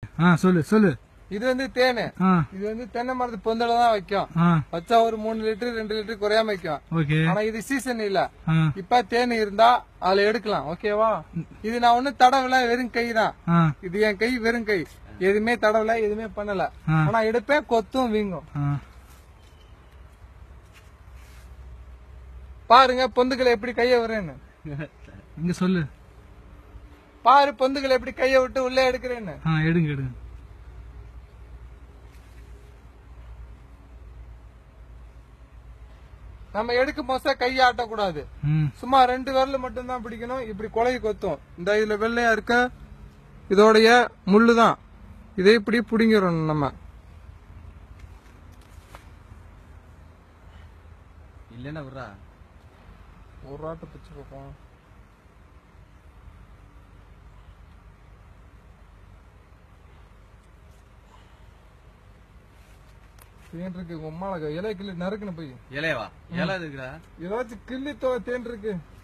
ஆ சொல்லு சொல்லு இது வந்து தேனு ஆ இது வந்து தென்னை மரத்து பொந்தல தான் வைக்கும் ஆ வச்சா ஒரு மூணு லிட்டர் ரெண்டு லிட்டர் குறையாம வைக்கும் ஓகே ஆனா இது சீசன் இல்ல ஆ இப்ப தேன் இருந்தா அதுல எடுக்கலாம் ஓகேவா இது நான் ஒண்ணு தடவல வெறும் கை தான் ஆ இது என் கை வெறும் கை எதுவுமே தடவல எதுவுமே பண்ணல ஆ. ஆனா எடுப்பேன் கொத்தும் வீங்கும் ஆ பாருங்க பொந்துகளை எப்படி கைய விடுறேன்னு இங்க சொல்லு பாரு பொந்துகளை எப்படி கைய விட்டு உள்ளே எடுக்கிறேன்னு ஆ எடுங்க எடுங்க நம்ம எடுக்கும் போது கையை ஆட்டக்கூடாது ம் சும்மா ரெண்டு விரல மட்டும் தான் பிடிக்கணும் இப்படி கொலையை கொத்தும் இந்த இதுல வெள்ளையா இருக்க இதோடைய முள்ளு தான் இதை இப்படி புடிங்கிறோம் நம்ம இல்லன்னா விட்றா ஒரு ஆட்டை பிச்சு பார்ப்போம் தேன் இருக்கு உம்மால இலை கிள்ளி நறுக்குன்னு போய் இலையவா இலை இருக்குடா ஏதாச்சும் கிள்ளி தோ தேன் இருக்கு